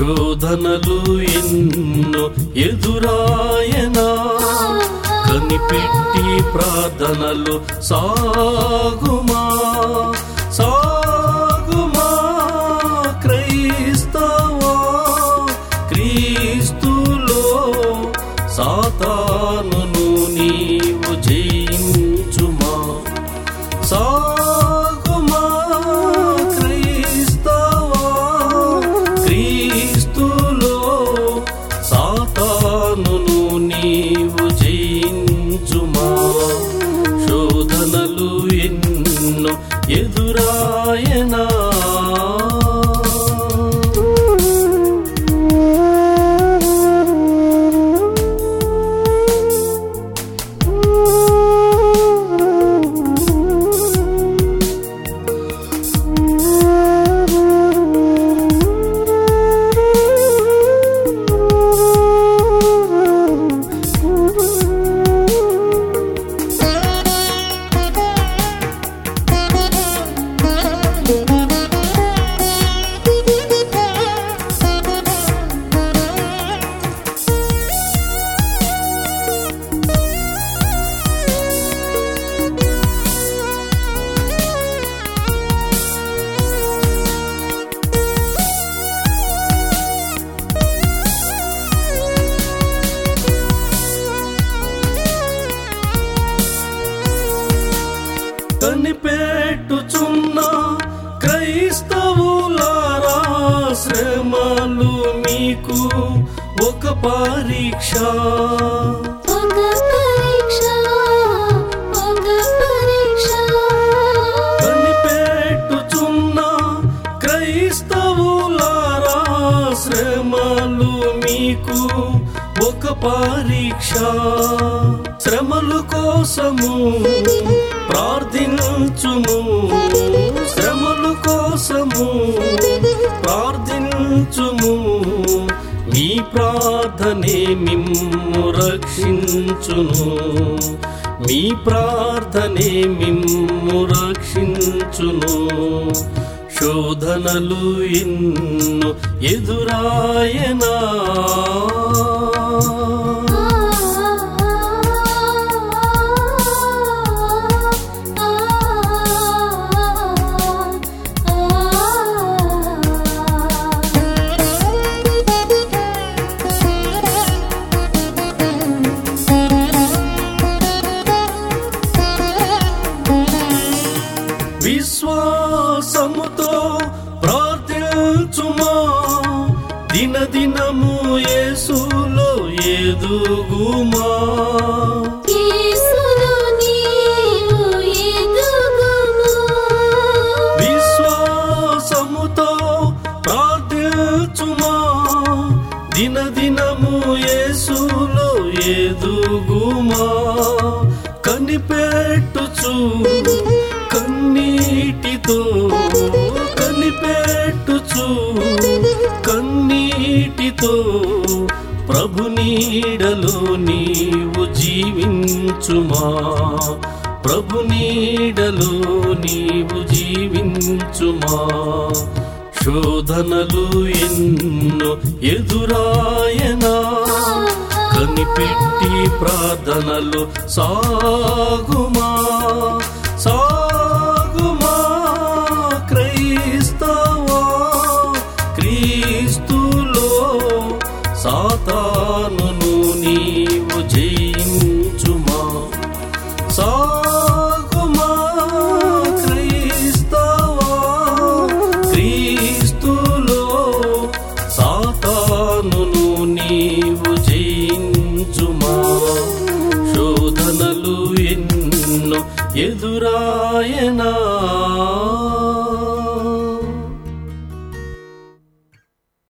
శోధనలు ఎన్నో ఎదురాయనా కనిపెట్టి ప్రార్థనలు సాగుమా సాగుమా క్రైస్తవా క్రీస్తులో సాతానును నీవు జయించుమా సాగుమా క్రీస్తవా క్రీస్తులో సాతానును నీవు జయించుమా శోధనలు ఎన్నో ఎదురాయనా కనిపెట్టుచున్న క్రైస్తవులారా శ్రమలు మీకు ఒక పరీక్ష ఒక పరీక్ష ఒక పరీక్ష కనిపెట్టుచున్న క్రైస్తవులారా శ్రమలు మీకు ఒక పరీక్ష శ్రమలు కోసము ప్రార్థించుము శ్రమలు కోసము ప్రార్థించుము మీ ప్రార్థనే మిమ్ము రక్షించును మీ ప్రార్థనే మిమ్ము రక్షించును శోధనలు ఎన్నో ఎదురాయనా విశ్వాసముతో ప్రార్థించుమా దినదినము యేసులో ఎదుగుమా యేసులో నీవు ఎదుగుము విశ్వాసముతో ప్రార్థించుమా దినదినము యేసులో ఎదుగుమా కనిపెట్టుచు కన్నీటితో కనిపెట్టుచు కన్నీటితో ప్రభు నీడలో నీవు జీవించుమా ప్రభు నీడలో నీవు జీవించుమా శోధనలు ఎన్నో ఎదురాయనా కనిపెట్టి ప్రార్థనలు సాగుమా సాగుమా క్రైస్తవా క్రీస్తులో సాతానును నీవు జయించుమా సాగుమా క్రీస్తవా క్రీస్తులో సాతానును నీవు జయించుమా శోధనలు ఎన్నో ఎదురాయనా